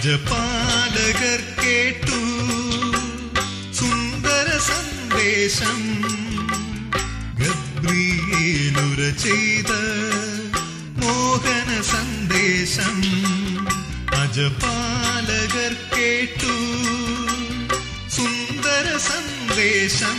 അജപാലകർ കേട്ടു സുന്ദര സന്ദേശം ഗബ്രിയേലുര ചെയ്ത മോഹന സന്ദേശം അജപാലകർ കേട്ടു സുന്ദര സന്ദേശം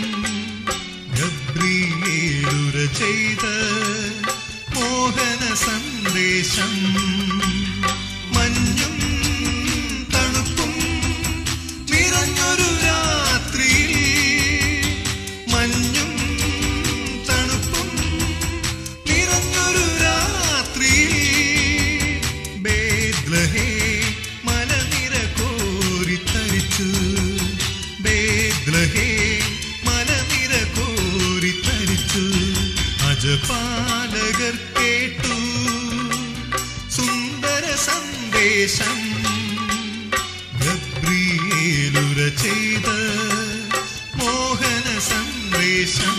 ഗബ്രിയേലുര ചെയ്ത മോഹന സന്ദേശം മഞ്ഞും തണുപ്പും നിറഞ്ഞൊരു രാത്രിയിൽ മഞ്ഞും തണുപ്പും നിറഞ്ഞൊരു രാത്രിയിൽ ബേദ്ലഹേ മലനിര കോരിത്തരിച്ചു ബേദ്ലഹേ മലനിര കോരിത്തരിച്ചു അജപാലകർ കേട്ടു സുന്ദര സന്ദേശം ഗബ്രിയേലുര ചെയ്ത മോഹന സന്ദേശം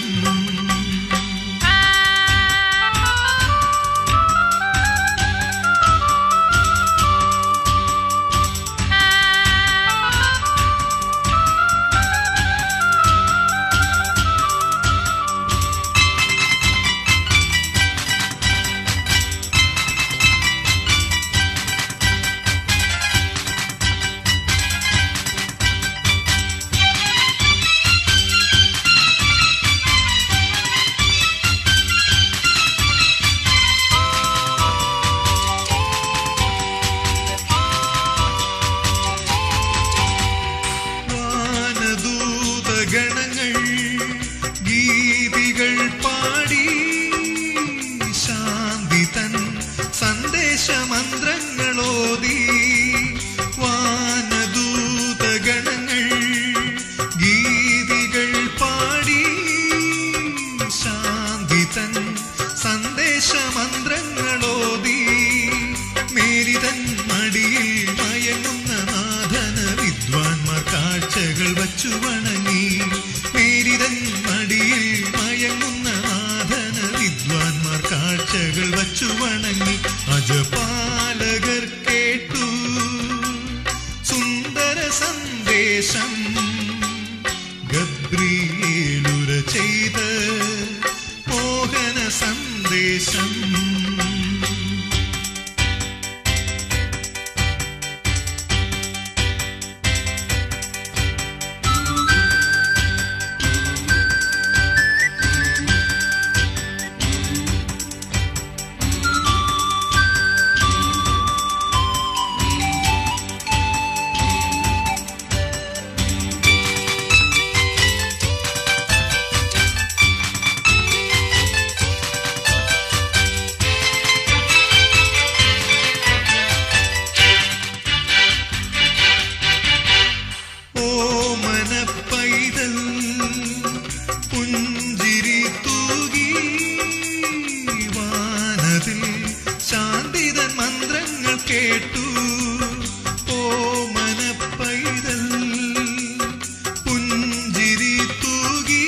വാനദൂതഗണങ്ങൾ ഗീതികൾ പാടി ശാന്തി തൻ സന്ദേശമന്ത്രങ്ങളോതി വാനദൂതഗണങ്ങൾ ഗീതികൾ പാടി ശാന്തി തൻ സന്ദേശമന്ത്രങ്ങളോതി മേരിതൻ മടിയിൽ മയങ്ങുന്ന നാഥന വിദ്വാൻമാർ കാഴ്ചകൾ വച്ചു വണങ്ങി മേരിതൻ മടിയിൽ മയങ്ങുന്ന നാഥന വിദ്വാൻമാർ കാഴ്ചകൾ വച്ചു വണങ്ങി അജപാലകർ കേട്ടു സുന്ദര സന്ദേശം ഗബ്രിയേലുര ചെയ്ത മോഹന സന്ദേശം ഓമന പൈതൽ പുഞ്ചിരി തൂകി വാനതിൽ ശാന്തിതൻ മന്ത്രങ്ങൾ കേട്ടു ഓമന പൈതൽ പുഞ്ചിരി തൂകി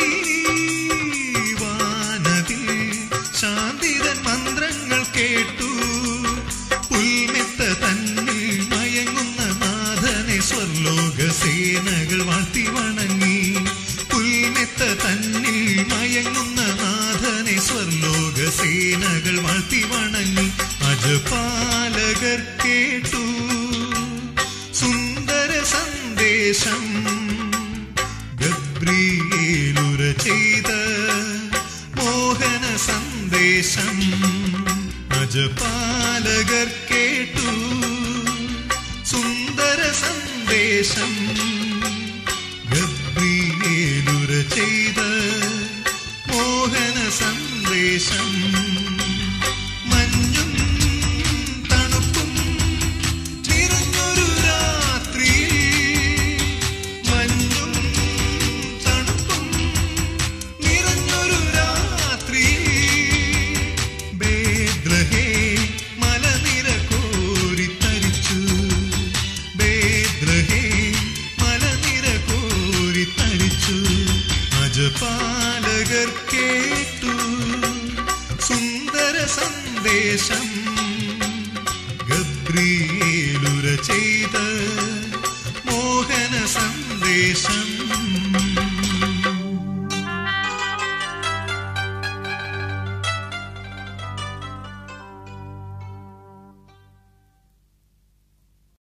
വാനതിൽ ശാന്തിതൻ മന്ത്രങ്ങൾ കേട്ടു പുൽമെത്ത തന്നിൽ മയങ്ങുന്ന നാഥനെ സ്വർലോക സേനകൾ വാഴ്ത്തി വണങ്ങി പുൽമെത്ത തന്നിൽ മയങ്ങുന്ന നാഥനെ സ്വർലോക സേനകൾ വാഴ്ത്തി വണങ്ങി അജപാലകർ കേട്ടു സുന്ദര സന്ദേശം ഗബ്രിയേലുര ചെയ്ത മോഹന സന്ദേശം അജപാലകർ കേട്ടു സുന്ദര സന്ദേശം ഗബ്രിയേലുര ചെയ്ത മോഹന സന്ദേശം മഞ്ഞും തണുപ്പും നിറഞ്ഞൊരു രാത്രിയിൽ മഞ്ഞും തണുപ്പും നിറഞ്ഞൊരു രാത്രിയിൽ ബേദ്ലഹേ മലനിര കോരിത്തരിച്ചു ബേദ്ലഹേ മലനിര കോരിത്തരിച്ചു അജപാലകർ കേട്ടു സുന്ദര സന്ദേശം ഗബ്രിയേലുര ചെയ്ത ദേശം